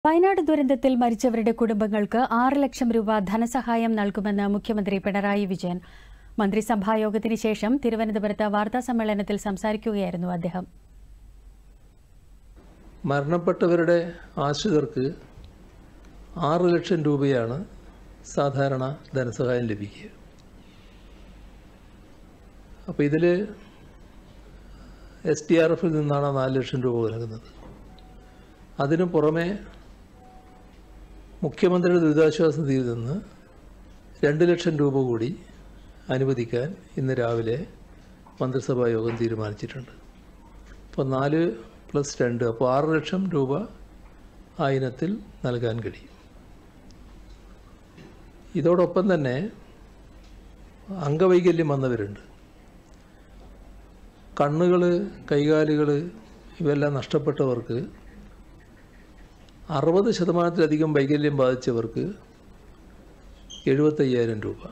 വയനാട് ദുരന്തത്തിൽ മരിച്ചവരുടെ കുടുംബങ്ങൾക്ക് ആറ് ലക്ഷം രൂപ ധനസഹായം നൽകുമെന്ന് മുഖ്യമന്ത്രി പിണറായി വിജയൻ മന്ത്രിസഭാ യോഗത്തിന് ശേഷം തിരുവനന്തപുരത്ത് വാർത്താസമ്മേളനത്തിൽ സംസാരിക്കുകയായിരുന്നു അദ്ദേഹം മരണപ്പെട്ടവരുടെ ആശ്രിതർക്ക് ആറ് ലക്ഷം രൂപയാണ് സാധാരണ ധനസഹായം ലഭിക്കുക അപ്പോൾ ഇതിൽ എസ് ടി ആർ എഫിൽ നിന്നാണ് നാല് ലക്ഷം രൂപ നൽകുന്നത് അതിനു പുറമെ മുഖ്യമന്ത്രിയുടെ ദുരിതാശ്വാസ നിധിയിൽ നിന്ന് രണ്ട് ലക്ഷം രൂപ കൂടി അനുവദിക്കാൻ ഇന്ന് രാവിലെ മന്ത്രിസഭാ യോഗം തീരുമാനിച്ചിട്ടുണ്ട് അപ്പോൾ നാല് പ്ലസ് രണ്ട് അപ്പോൾ ആറ് ലക്ഷം രൂപ ആ ഇനത്തിൽ നൽകാൻ കഴിയും ഇതോടൊപ്പം തന്നെ അംഗവൈകല്യം വന്നവരുണ്ട് കണ്ണുകൾ കൈകാലുകൾ ഇവയെല്ലാം നഷ്ടപ്പെട്ടവർക്ക് അറുപത് ശതമാനത്തിലധികം വൈകല്യം ബാധിച്ചവർക്ക് എഴുപത്തയ്യായിരം രൂപ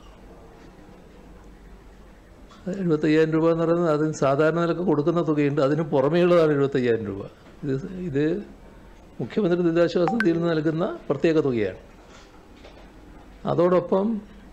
എഴുപത്തയ്യായിരം രൂപ എന്ന് പറയുന്നത് അതിന് സാധാരണ നിലക്ക് കൊടുക്കുന്ന തുകയുണ്ട് അതിന് പുറമേയുള്ളതാണ് എഴുപത്തയ്യായിരം രൂപ ഇത് ഇത് മുഖ്യമന്ത്രി ദുരിതാശ്വാസ നിധിയിൽ നിന്ന് നൽകുന്ന പ്രത്യേക തുകയാണ് അതോടൊപ്പം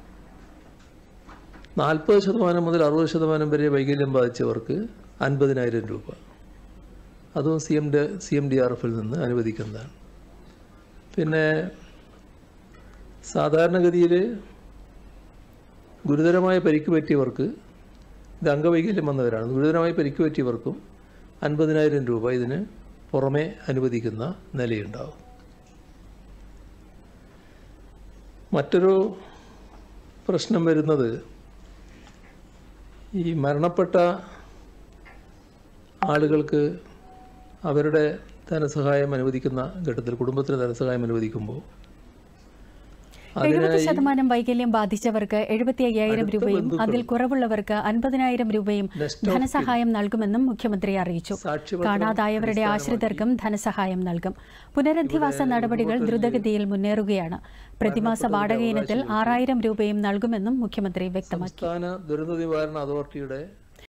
നാൽപ്പത് ശതമാനം മുതൽ അറുപത് ശതമാനം വരെ വൈകല്യം ബാധിച്ചവർക്ക് അൻപതിനായിരം രൂപ അതും C M D C M D R എഫിൽ നിന്ന് അനുവദിക്കുന്നതാണ് പിന്നെ സാധാരണഗതിയിൽ ഗുരുതരമായ പരിക്ക് പറ്റിയവർക്ക് ഇത് അംഗവൈകല്യം വന്നവരാണ് ഗുരുതരമായി പരിക്ക് പറ്റിയവർക്കും അൻപതിനായിരം രൂപ ഇതിന് പുറമെ അനുവദിക്കുന്ന നിലയുണ്ടാവും മറ്റൊരു പ്രശ്നം വരുന്നത് ഈ മരണപ്പെട്ട ആളുകൾക്ക് അവരുടെ ധനസഹായം അനുവദിക്കുന്ന ഘട്ടത്തിൽ കുടുംബത്തിന് ധനസഹായം അനുവദിക്കുമ്പോൾ എഴുപത് ശതമാനം വൈകല്യം ബാധിച്ചവർക്ക് എഴുപത്തി അയ്യായിരം രൂപയും അതിൽ കുറവുള്ളവർക്ക് അൻപതിനായിരം രൂപയും ധനസഹായം നൽകുമെന്നും മുഖ്യമന്ത്രി അറിയിച്ചു കാണാതായവരുടെ ആശ്രിതർക്കും ധനസഹായം നൽകും പുനരധിവാസ നടപടികൾ ദ്രുതഗതിയിൽ മുന്നേറുകയാണ് പ്രതിമാസ വാടക ഇനത്തിൽ ആറായിരം രൂപയും നൽകുമെന്നും മുഖ്യമന്ത്രി വ്യക്തമാക്കി സംസ്ഥാന ദുരന്ത നിവാരണ അതോറിറ്റിയുടെ